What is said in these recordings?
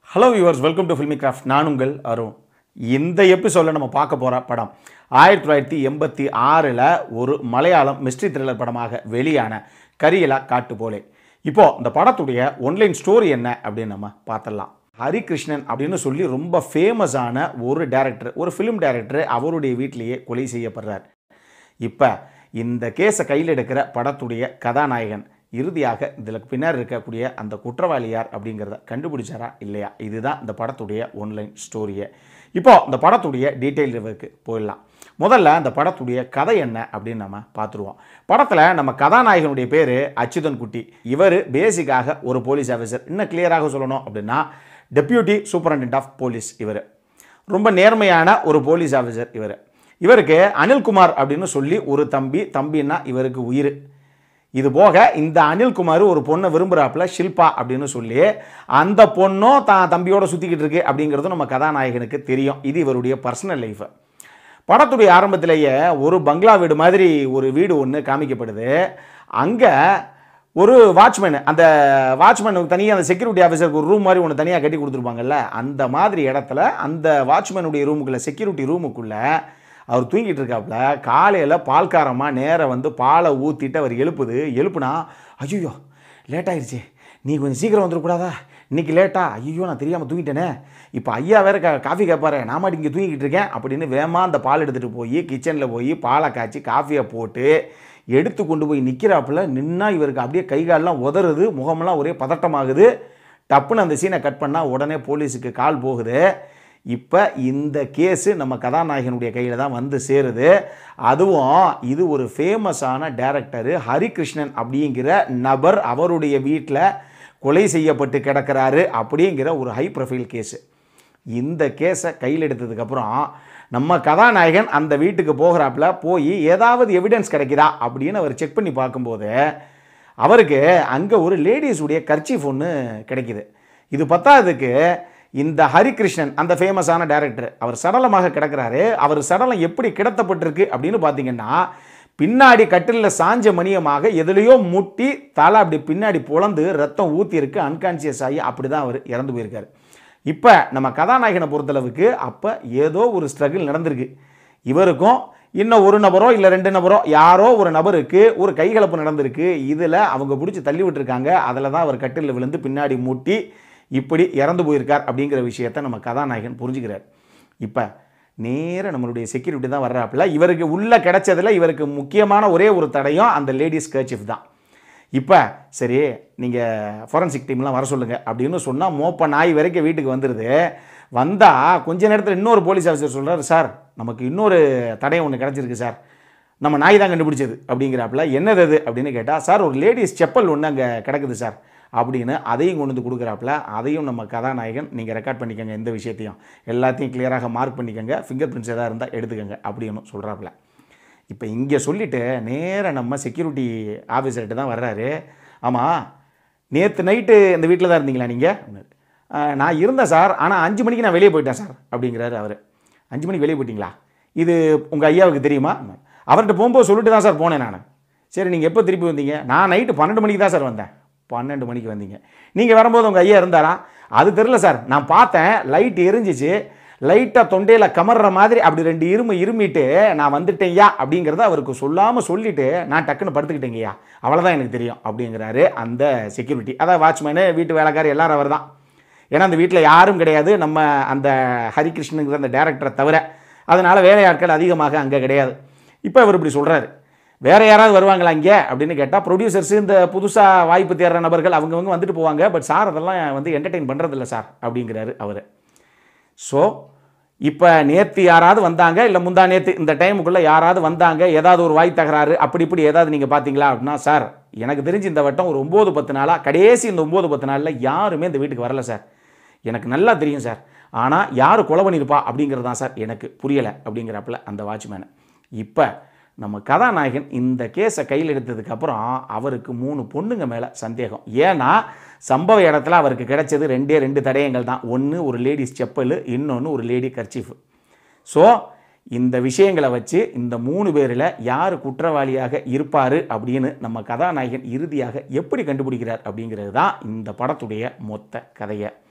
hello viewers welcome to Filmy Craft நான் உங்கள் அருண் இந்த எபிசோடில் நம்ம பார்க்க போகிற படம் ஆயிரத்தி தொள்ளாயிரத்தி எண்பத்தி ஆறில் ஒரு மலையாளம் மிஸ்ட்ரி த்ரில்லர் படமாக வெளியான கரியலா காட்டு போலே இப்போது இந்த படத்துடைய ஒன்லைன் ஸ்டோரி என்ன அப்படின்னு நம்ம பார்த்துடலாம் ஹரிகிருஷ்ணன் அப்படின்னு சொல்லி ரொம்ப ஃபேமஸான ஒரு டேரக்டர் ஒரு ஃபிலிம் டேரக்டர் அவருடைய வீட்டிலேயே கொலை செய்யப்படுறார் இப்போ இந்த கேஸை கையில் எடுக்கிற படத்துடைய கதாநாயகன் இறுதியாக இதில் பின்னர் இருக்கக்கூடிய அந்த குற்றவாளி யார் அப்படிங்கிறத கண்டுபிடிச்சாரா இல்லையா இதுதான் இந்த படத்துடைய ஒன்லைன் ஸ்டோரியை இப்போ இந்த படத்துடைய டீட்டெயில் ரிவ்யூக்கு போயிடலாம் முதல்ல இந்த படத்துடைய கதை என்ன அப்படின்னு நம்ம பார்த்துருவோம் படத்தில் நம்ம கதாநாயகனுடைய பேர் அச்சுதன் குட்டி இவர் பேசிக்காக ஒரு போலீஸ் ஆஃபீஸர் இன்னும் கிளியராக சொல்லணும் அப்படின்னா டெப்யூட்டி சூப்பரண்டென்ட் ஆஃப் போலீஸ் இவர் ரொம்ப நேர்மையான ஒரு போலீஸ் ஆஃபீஸர் இவர் இவருக்கு அனில்குமார் அப்படின்னு சொல்லி ஒரு தம்பி தம்பின்னா இவருக்கு உயிர் இது போக இந்த அனில்குமார் ஒரு பொண்ணை விரும்புகிறாப்புல ஷில்பா அப்படின்னு சொல்லி அந்த பொண்ணும் தான் தம்பியோட சுற்றிக்கிட்டு இருக்கு அப்படிங்கிறதும் நம்ம கதாநாயகனுக்கு தெரியும் இது இவருடைய பர்சனல் லைஃப் படத்துடைய ஆரம்பத்திலேயே ஒரு பங்களா வீடு மாதிரி ஒரு வீடு ஒன்று காமிக்கப்படுது அங்கே ஒரு வாட்ச்மேன் அந்த வாட்ச்மேனுக்கு தனியாக அந்த செக்யூரிட்டி ஆஃபீஸருக்கு ஒரு ரூம் மாதிரி ஒன்று தனியாக கட்டி கொடுத்துருப்பாங்கல்ல அந்த மாதிரி இடத்துல அந்த வாட்ச்மேனுடைய ரூமுக்குள்ளே செக்யூரிட்டி ரூமுக்குள்ளே அவர் தூங்கிட்டு இருக்காப்புல காலையில் பால்காரமாக நேராக வந்து பாலை ஊற்றிட்டு அவர் எழுப்புது எழுப்புனா ஐயோ லேட் ஆயிடுச்சு நீ கொஞ்சம் சீக்கிரம் வந்துடக்கூடாதா இன்னைக்கு லேட்டா ஐயோ நான் தெரியாமல் தூங்கிட்டேனே இப்போ ஐயா வேற கா காஃபி கேட்பாரு நான் மாட்டி இங்கே தூங்கிட்டு இருக்கேன் அப்படின்னு வேமா அந்த பால் எடுத்துகிட்டு போய் கிச்சனில் போய் பாலை காய்ச்சி காஃபியை போட்டு எடுத்து கொண்டு போய் நிற்கிறாப்புல நின்னா இவருக்கு அப்படியே கை காலெலாம் உதறுது முகமெல்லாம் ஒரே பதட்டமாகுது டப்புன்னு அந்த சீனை கட் பண்ணால் உடனே போலீஸுக்கு கால் போகுது இப்போ இந்த கேஸு நம்ம கதாநாயகனுடைய கையில் தான் வந்து சேருது அதுவும் இது ஒரு ஃபேமஸான டேரக்டரு ஹரிகிருஷ்ணன் அப்படிங்கிற நபர் அவருடைய வீட்டில் கொலை செய்யப்பட்டு கிடக்கிறாரு அப்படிங்கிற ஒரு ஹை ப்ரொஃபைல் கேஸு இந்த கேஸை கையில் எடுத்ததுக்கப்புறம் நம்ம கதாநாயகன் அந்த வீட்டுக்கு போகிறாப்புல போய் ஏதாவது எவிடன்ஸ் கிடைக்குதா அப்படின்னு அவர் செக் பண்ணி பார்க்கும்போது அவருக்கு அங்கே ஒரு லேடிஸுடைய கர்ச்சீஃப் ஒன்று கிடைக்குது இது பத்தாததுக்கு இந்த ஹரிகிருஷ்ணன் அந்த ஃபேமஸான டைரக்டர் அவர் சடலமாக கிடக்கிறாரு அவர் சடலம் எப்படி கிடத்தப்பட்டிருக்கு அப்படின்னு பார்த்தீங்கன்னா பின்னாடி கட்டிலில் சாஞ்ச மணியமாக எதுலேயோ முட்டி தலை அப்படி பின்னாடி புலந்து ரத்தம் ஊற்றிருக்கு அன்கான்சியஸ் ஆகி அப்படி தான் அவர் இறந்து போயிருக்காரு இப்போ நம்ம கதாநாயகனை பொறுத்தளவுக்கு அப்போ ஏதோ ஒரு ஸ்ட்ரகிள் நடந்திருக்கு இவருக்கும் இன்னும் ஒரு நபரோ இல்லை ரெண்டு நபரோ யாரோ ஒரு நபருக்கு ஒரு கைகலப்பு நடந்திருக்கு இதில் அவங்க பிடிச்சி தள்ளி விட்டுருக்காங்க அதில் தான் அவர் கட்டிலில் விழுந்து பின்னாடி முட்டி இப்படி இறந்து போயிருக்கார் அப்படிங்கிற விஷயத்தை நம்ம கதாநாயகன் புரிஞ்சுக்கிறார் இப்போ நேராக நம்மளுடைய செக்யூரிட்டி தான் வர்றாப்புல இவருக்கு உள்ளே கிடைச்சதில் இவருக்கு முக்கியமான ஒரே ஒரு தடையும் அந்த லேடிஸ் கர்ச்சிஃப் தான் இப்போ சரி நீங்கள் ஃபாரன்சிக் டீம்லாம் வர சொல்லுங்கள் அப்படின்னு சொன்னால் மோப்ப நாய் வரைக்கும் வீட்டுக்கு வந்துடுது வந்தால் கொஞ்ச நேரத்தில் இன்னொரு போலீஸ் ஆஃபீஸர் சொல்கிறார் சார் நமக்கு இன்னொரு தடயம் ஒன்று கிடச்சிருக்கு சார் நம்ம நாய் தான் கண்டுபிடிச்சது அப்படிங்கிறாப்புல என்னது அது அப்படின்னு கேட்டால் சார் ஒரு லேடிஸ் செப்பல் ஒன்று அங்கே கிடக்குது சார் அப்படின்னு அதையும் கொண்டு வந்து கொடுக்குறாப்புல அதையும் நம்ம கதாநாயகன் நீங்கள் ரெக்கார்ட் பண்ணிக்கோங்க இந்த விஷயத்தையும் எல்லாத்தையும் கிளியராக மார்க் பண்ணிக்கோங்க ஃபிங்கர் பிரிண்ட்ஸ் எதாவது இருந்தால் எடுத்துக்கோங்க அப்படின்னு சொல்கிறாப்புல இப்போ இங்கே சொல்லிவிட்டு நேராக நம்ம செக்யூரிட்டி ஆஃபீஸர்கிட்ட தான் வர்றாரு ஆமாம் நேற்று நைட்டு இந்த வீட்டில் தான் இருந்தீங்களா நீங்கள் நான் இருந்தேன் சார் ஆனால் அஞ்சு மணிக்கு நான் வெளியே போயிட்டேன் சார் அப்படிங்கிறாரு அவர் அஞ்சு மணிக்கு வெளியே போயிட்டீங்களா இது உங்கள் ஐயாவுக்கு தெரியுமா அவர்கிட்ட போகும்போது சொல்லிட்டு தான் சார் போனேன் நான் சரி நீங்கள் எப்போ திருப்பி வந்தீங்க நான் நைட்டு பன்னெண்டு மணிக்கு தான் சார் வந்தேன் பன்னெண்டு மணிக்கு வந்தீங்க நீங்கள் வரும்போது உங்கள் ஐயா இருந்தாரா அது தெரில சார் நான் பார்த்தேன் லைட் எரிஞ்சிச்சு லைட்டாக தொண்டையில் கமர்ற மாதிரி அப்படி ரெண்டு இருமு இருமிட்டு நான் வந்துட்டேன்யா அப்படிங்கிறத அவருக்கு சொல்லாமல் சொல்லிவிட்டு நான் டக்குன்னு படுத்துக்கிட்டேங்கய்யா அவ்வளோதான் எனக்கு தெரியும் அப்படிங்கிறாரு அந்த செக்யூரிட்டி அதான் வாட்ச்மேனு வீட்டு வேலைக்காரர் எல்லாரும் அவர் தான் ஏன்னா அந்த வீட்டில் யாரும் கிடையாது நம்ம அந்த ஹரிகிருஷ்ணனுங்கிற அந்த டேரக்டரை தவிர அதனால் வேலையாட்கள் அதிகமாக அங்கே கிடையாது இப்போ அவர் இப்படி சொல்கிறாரு வேறு யாராவது வருவாங்களா இங்கே அப்படின்னு கேட்டால் ப்ரொடியூசர்ஸ் இந்த புதுசாக வாய்ப்பு தேடுற நபர்கள் அவங்கவுங்க வந்துட்டு போவாங்க பட் சார் அதெல்லாம் வந்து என்டர்டெயின் பண்ணுறதில்ல சார் அப்படிங்கிறாரு அவர் ஸோ இப்போ நேற்று யாராவது வந்தாங்க இல்லை முந்தா நேற்று இந்த டைமுக்குள்ளே யாராவது வந்தாங்க ஏதாவது ஒரு வாய் தகராறு அப்படி இப்படி ஏதாவது நீங்கள் பார்த்தீங்களா அப்படின்னா சார் எனக்கு தெரிஞ்சு இந்த வட்டம் ஒரு ஒம்பது பத்து நாளாக கடைசி இந்த ஒம்பது பத்து நாளில் யாருமே இந்த வீட்டுக்கு வரல சார் எனக்கு நல்லா தெரியும் சார் ஆனால் யார் கொலை பண்ணியிருப்பா அப்படிங்கிறது தான் சார் எனக்கு புரியலை அப்படிங்கிறப்பல அந்த வாட்ச்மேனை இப்போ நம்ம கதாநாயகன் இந்த கேஸை கையில் எடுத்ததுக்கப்புறம் அவருக்கு மூணு பொண்ணுங்க மேலே சந்தேகம் ஏன்னா சம்பவ இடத்துல அவருக்கு கிடைச்சது ரெண்டே ரெண்டு தடயங்கள் தான் ஒன்று ஒரு லேடிஸ் செப்பல் இன்னொன்று ஒரு லேடி கர்ச்சீஃப் ஸோ இந்த விஷயங்களை வச்சு இந்த மூணு பேரில் யார் குற்றவாளியாக இருப்பார் அப்படின்னு நம்ம கதாநாயகன் இறுதியாக எப்படி கண்டுபிடிக்கிறார் அப்படிங்கிறது தான் இந்த படத்துடைய மொத்த கதையை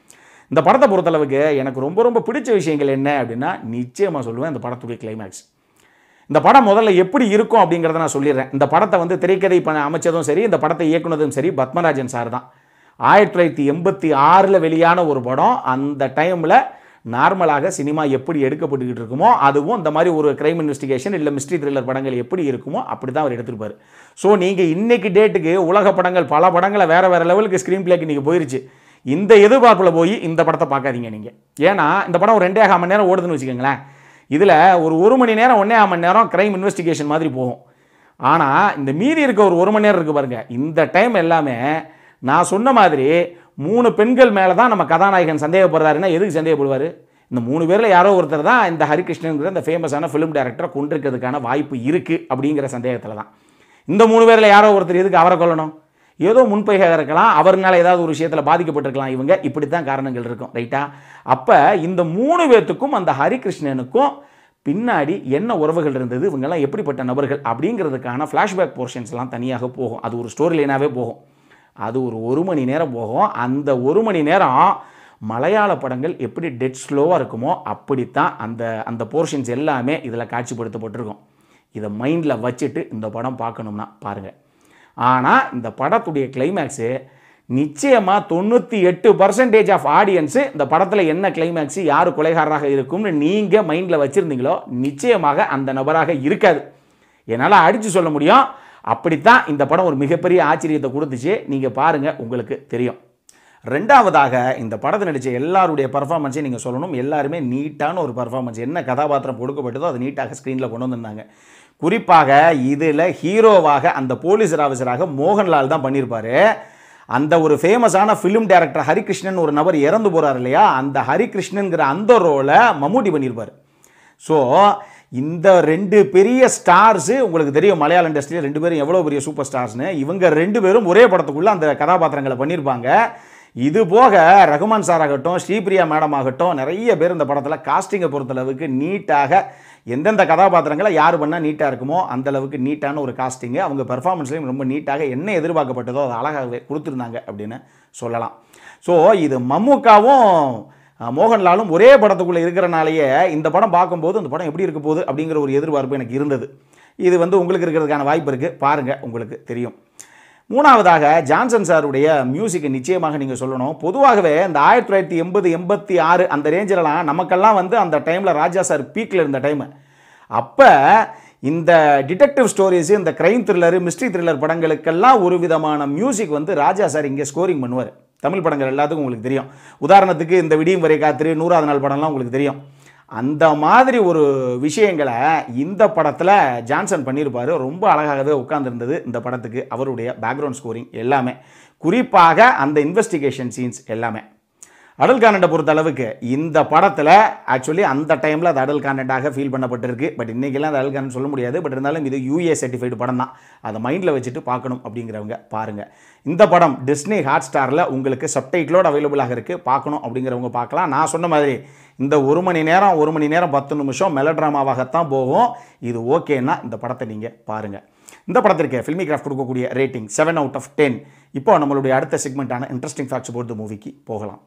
இந்த படத்தை பொறுத்தளவுக்கு எனக்கு ரொம்ப ரொம்ப பிடிச்ச விஷயங்கள் என்ன அப்படின்னா நிச்சயமாக சொல்லுவேன் இந்த படத்துடைய கிளைமேக்ஸ் இந்த படம் முதல்ல எப்படி இருக்கும் அப்படிங்கிறத நான் சொல்லிடுறேன் இந்த படத்தை வந்து திரைக்கதை பண்ண அமைச்சதும் சரி இந்த படத்தை இயக்குனதும் சரி பத்மராஜன் சார் தான் ஆயிரத்தி தொள்ளாயிரத்தி எண்பத்தி ஆறில் வெளியான ஒரு படம் அந்த டைமில் நார்மலாக சினிமா எப்படி எடுக்கப்பட்டுக்கிட்டு இருக்குமோ அதுவும் இந்த மாதிரி ஒரு கிரைம் இன்வெஸ்டிகேஷன் இல்லை மிஸ்ட்ரி த்ரில்லர் படங்கள் எப்படி இருக்குமோ அப்படி தான் அவர் எடுத்திருப்பார் ஸோ நீங்கள் இன்னைக்கு டேட்டுக்கு உலக படங்கள் பல படங்களை வேறு வேறு லெவலுக்கு ஸ்க்ரீன் பிளேக்கு நீங்கள் போயிருச்சு இந்த எதிர்பார்ப்பில் போய் இந்த படத்தை பார்க்காதீங்க நீங்கள் ஏன்னா இந்த படம் ஒரு ரெண்டே கால் மணி நேரம் ஓடுதுன்னு வச்சுக்கோங்களேன் இதில் ஒரு ஒரு மணி நேரம் ஒன்றே மணி நேரம் கிரைம் இன்வெஸ்டிகேஷன் மாதிரி போகும் ஆனால் இந்த மீதி இருக்க ஒரு ஒரு மணி நேரம் இருக்குது பாருங்க இந்த டைம் எல்லாமே நான் சொன்ன மாதிரி மூணு பெண்கள் மேலே தான் நம்ம கதாநாயகன் சந்தேகப்படுறாருன்னா எதுக்கு சந்தேகப்படுவார் இந்த மூணு பேரில் யாரோ ஒருத்தர் தான் இந்த ஹரிகிருஷ்ணனுங்கிற இந்த ஃபேமஸான ஃபிலிம் டைரக்டரை கொண்டிருக்கிறதுக்கான வாய்ப்பு இருக்குது அப்படிங்கிற சந்தேகத்தில் தான் இந்த மூணு பேரில் யாரோ ஒருத்தர் எதுக்கு அவரை கொல்லணும் ஏதோ முன்பையாக இருக்கலாம் அவர்னால ஏதாவது ஒரு விஷயத்தில் பாதிக்கப்பட்டிருக்கலாம் இவங்க இப்படி தான் காரணங்கள் இருக்கும் ரைட்டா அப்போ இந்த மூணு பேர்த்துக்கும் அந்த ஹரிகிருஷ்ணனுக்கும் பின்னாடி என்ன உறவுகள் இருந்தது இவங்கெல்லாம் எப்படிப்பட்ட நபர்கள் அப்படிங்கிறதுக்கான ஃப்ளாஷ்பேக் போர்ஷன்ஸ்லாம் தனியாக போகும் அது ஒரு ஸ்டோரி லைனாகவே போகும் அது ஒரு ஒரு மணி நேரம் போகும் அந்த ஒரு மணி நேரம் மலையாள படங்கள் எப்படி டெட் ஸ்லோவாக இருக்குமோ அப்படித்தான் அந்த அந்த போர்ஷன்ஸ் எல்லாமே இதில் காட்சிப்படுத்தப்பட்டிருக்கும் இதை மைண்டில் வச்சுட்டு இந்த படம் பார்க்கணும்னா பாருங்கள் ஆனால் இந்த படத்துடைய கிளைமேக்ஸு நிச்சயமாக தொண்ணூற்றி எட்டு பர்சன்டேஜ் ஆஃப் ஆடியன்ஸு இந்த படத்தில் என்ன கிளைமேக்ஸு யார் கொலைகாரராக இருக்கும்னு நீங்கள் மைண்டில் வச்சுருந்தீங்களோ நிச்சயமாக அந்த நபராக இருக்காது என்னால் அடித்து சொல்ல முடியும் அப்படித்தான் இந்த படம் ஒரு மிகப்பெரிய ஆச்சரியத்தை கொடுத்துச்சு நீங்கள் பாருங்கள் உங்களுக்கு தெரியும் ரெண்டாவதாக இந்த படத்தை நடித்த எல்லாருடைய பர்ஃபார்மன்ஸையும் நீங்கள் சொல்லணும் எல்லாருமே நீட்டான ஒரு பர்ஃபார்மன்ஸ் என்ன கதாபாத்திரம் கொடுக்கப்பட்டதோ அது நீட்டாக ஸ்க்ரீனில் கொண்டு வந்திருந்தாங்க குறிப்பாக இதில் ஹீரோவாக அந்த போலீஸ் ஆஃபீஸராக மோகன்லால் தான் பண்ணியிருப்பார் அந்த ஒரு ஃபேமஸான ஃபிலிம் டைரக்டர் ஹரிகிருஷ்ணன் ஒரு நபர் இறந்து போகிறார் இல்லையா அந்த ஹரிகிருஷ்ணன்கிற அந்த ரோலை மம்மூட்டி பண்ணியிருப்பார் ஸோ இந்த ரெண்டு பெரிய ஸ்டார்ஸு உங்களுக்கு தெரியும் மலையாள இண்டஸ்ட்ரியில் ரெண்டு பேரும் எவ்வளோ பெரிய சூப்பர் ஸ்டார்ஸ்னு இவங்க ரெண்டு பேரும் ஒரே படத்துக்குள்ளே அந்த கதாபாத்திரங்களை பண்ணியிருப்பாங்க இது போக ரகுமான் சார் ஆகட்டும் ஸ்ரீபிரியா மேடம் ஆகட்டும் நிறைய பேர் இந்த படத்தில் காஸ்டிங்கை பொறுத்தளவுக்கு நீட்டாக எந்தெந்த கதாபாத்திரங்களை யார் பண்ணால் நீட்டாக இருக்குமோ அந்த அளவுக்கு நீட்டான ஒரு காஸ்டிங்கு அவங்க பெர்ஃபார்மன்ஸ்லையும் ரொம்ப நீட்டாக என்ன எதிர்பார்க்கப்பட்டதோ அதை அழகாகவே கொடுத்துருந்தாங்க அப்படின்னு சொல்லலாம் ஸோ இது மம்முக்காவும் அஹ், மோகன்லாலும் ஒரே படத்துக்குள்ளே இருக்கிறனாலேயே இந்த படம் பார்க்கும்போது அந்த படம் எப்படி இருக்க போகுது அப்படிங்கிற ஒரு எதிர்பார்ப்பு எனக்கு இருந்தது இது வந்து உங்களுக்கு இருக்கிறதுக்கான வாய்ப்பு இருக்குது பாருங்கள் உங்களுக்கு தெரியும் மூணாவதாக ஜான்சன் சாருடைய மியூசிக்கை நிச்சயமாக நீங்கள் சொல்லணும் பொதுவாகவே இந்த ஆயிரத்தி தொள்ளாயிரத்தி எண்பது எண்பத்தி ஆறு அந்த ரேஞ்சிலலாம் நமக்கெல்லாம் வந்து அந்த டைமில் ராஜா சார் பீக்கில் இருந்த டைமு அப்போ இந்த டிடெக்டிவ் ஸ்டோரிஸு இந்த கிரைம் த்ரில்லரு மிஸ்ட்ரி த்ரில்லர் படங்களுக்கெல்லாம் ஒரு விதமான மியூசிக் வந்து ராஜா சார் இங்கே ஸ்கோரிங் பண்ணுவார் தமிழ் படங்கள் எல்லாத்துக்கும் உங்களுக்கு தெரியும் உதாரணத்துக்கு இந்த விடியும் வரை காத்திரு நூறாவது நாள் படம்லாம் உங்களுக்கு தெரியும் அந்த மாதிரி ஒரு விஷயங்களை இந்த படத்தில் ஜான்சன் பண்ணியிருப்பார் ரொம்ப அழகாகவே உட்கார்ந்திருந்தது இந்த படத்துக்கு அவருடைய பேக்ரவுண்ட் ஸ்கோரிங் எல்லாமே குறிப்பாக அந்த இன்வெஸ்டிகேஷன் சீன்ஸ் எல்லாமே அடல் காண்டை பொறுத்த அளவுக்கு இந்த படத்தில் ஆக்சுவலி அந்த டைமில் அது அடல் காண்டண்டாக ஃபீல் பண்ணப்பட்டிருக்கு பட் இன்றைக்கெல்லாம் அது அடல் காண்ட் சொல்ல முடியாது பட் இருந்தாலும் இது யூஏ சர்டிஃபைடு படம் தான் அதை மைண்டில் வச்சுட்டு பார்க்கணும் அப்படிங்கிறவங்க பாருங்கள் இந்த படம் டிஸ்னி ஹாட் ஸ்டாரில் உங்களுக்கு சப்டைட்டிலோடு அவைலபிளாக இருக்குது பார்க்கணும் அப்படிங்கிறவங்க பார்க்கலாம் நான் சொன்ன மாதிரி இந்த ஒரு மணி நேரம் ஒரு மணி நேரம் பத்து நிமிஷம் மெலட்ராமாவாகத்தான் போகும் இது ஓகேன்னா இந்த படத்தை நீங்கள் பாருங்கள் இந்த படத்திற்கு ஃபில்மி கிராஃப்ட் கொடுக்கக்கூடிய rating seven out of ten இப்போ நம்மளுடைய அடுத்த செக்மெண்ட்டான இன்ட்ரெஸ்டிங் ஃபேக்ட்ஸ் போர்டு மூவிக்கு போகலாம்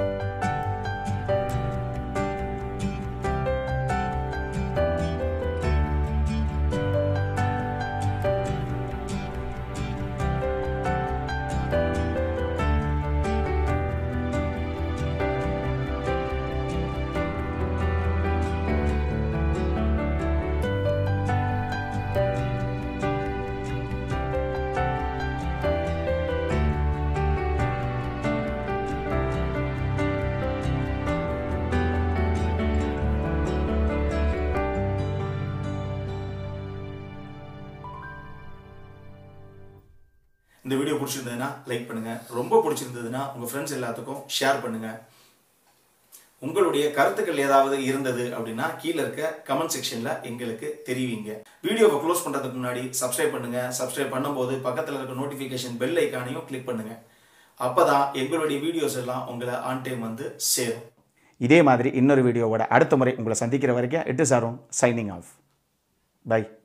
இந்த வீடியோ பிடிச்சிருந்ததுன்னா லைக் பண்ணுங்க ரொம்ப பிடிச்சிருந்ததுன்னா உங்க ஃப்ரெண்ட்ஸ் எல்லாத்துக்கும் ஷேர் பண்ணுங்க உங்களுடைய கருத்துக்கள் ஏதாவது இருந்தது அப்படின்னா கீழே இருக்க கமெண்ட் செக்ஷன்ல எங்களுக்கு தெரிவிங்க வீடியோவை க்ளோஸ் பண்றதுக்கு முன்னாடி சப்ஸ்கிரைப் பண்ணுங்க சப்ஸ்கிரைப் பண்ணும்போது பக்கத்துல இருக்க நோட்டிபிகேஷன் பெல் ஐக்கானையும் கிளிக் பண்ணுங்க அப்பதான் எங்களுடைய வீடியோஸ் எல்லாம் உங்களை ஆன் டைம் வந்து சேரும் இதே மாதிரி இன்னொரு வீடியோவோட அடுத்த முறை உங்களை சந்திக்கிற வரைக்கும் it is Arun signing off by